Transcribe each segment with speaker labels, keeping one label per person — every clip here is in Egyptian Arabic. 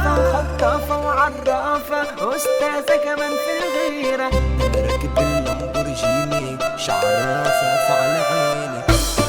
Speaker 1: ناسفة وخطافة وعرافة أستاذة كمان في الغيرة
Speaker 2: راكب اللامبورجيني شعرها فاف على عيني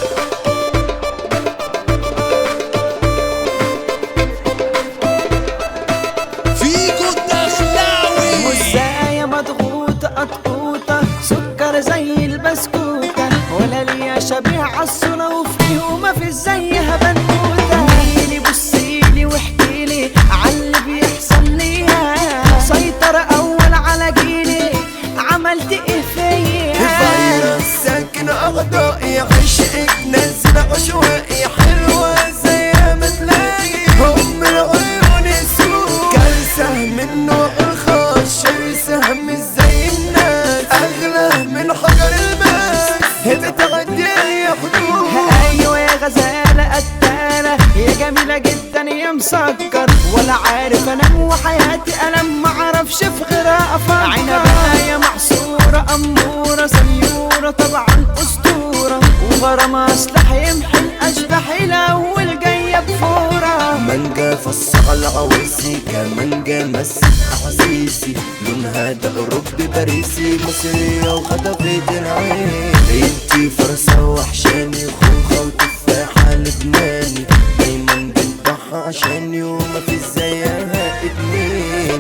Speaker 2: فيكو الدخلاوي
Speaker 1: مزاية مضغوطة قطقوطة سكر زي البسكوتة ولا ليا شبيه عالصورة وفيه وما في زيها بنوتة ميلي بصيلي واحكيلي عاللي بيحصل ليها سيطرة أول على جيلي عملت إيه فيا
Speaker 2: فيروس ساكن أعضائي عشقك نزل عشوائي حلوة زي ما تلاقي هم العيون السوق كارثة من نوع الخاص شرسة مش زي الناس أغلى من حجر الماس بتعدي يا حدود
Speaker 1: ايوه يا غزاله قتاله يا جميله جدا يا مسكر ولا عارف انام وحياتي الم معرفش في غيرها افكر عنبه يا محصوره اموره سنيوره طبعا اسطوره وغرام اسلح يمحي الاشباح الاول جايه بفوره
Speaker 2: مانجا فص على عويسي كمانجا مسك احاسيسي لونها ده اوروبي باريسي مصرية وخطفت العين انتي فرصة وحشاني خوخة وتفاحة لبناني دايما بتضحى عشاني وما في زيها اتنين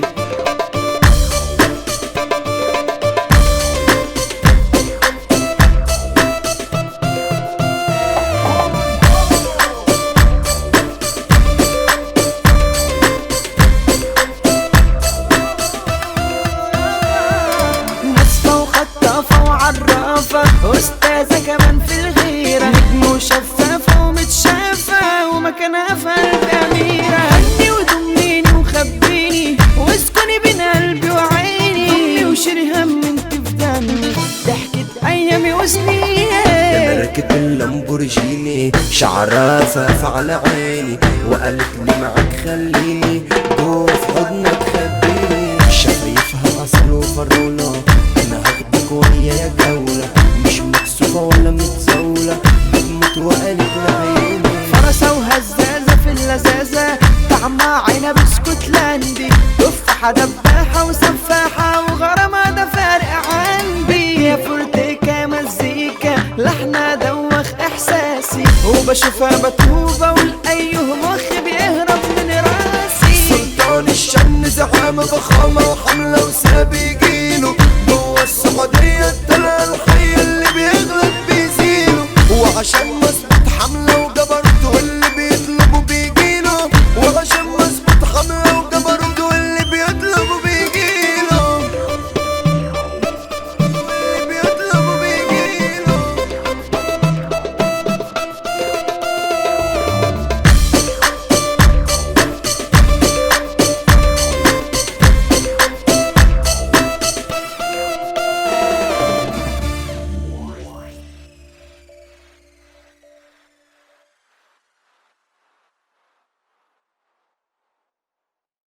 Speaker 1: ناسفة وخطافة وعرافة أستاذة كمان في الغيرة نجم وشفافة ومتشافة ومكانها في قلب أميرة هني وضميني وخبيني واسكني بين قلبي وعيني ضمي وشيلي هم انت في دمي ضحكة أيامي وسنين
Speaker 2: راكب اللامبورجيني شعرها فاف على عيني وقالت لي معاك خليني جوه في حضنك خبيني شفايفها عسل وفرولة انا هاخدك ويايا جولة مش مكسوفة ولا متزولة بتموت وقالت لعيني
Speaker 1: فرسة وهزازة في اللذاذة طعمها عنب اسكتلندي تفاحة دباحة وسفاحة وغرامة ده فارق عندي يا فورتيكا مزيكا لحنها دوخ احساسي وبشوفها بتوبة والايه مخ بيهرب من راسي
Speaker 2: سلطان الشن زعامة فخامة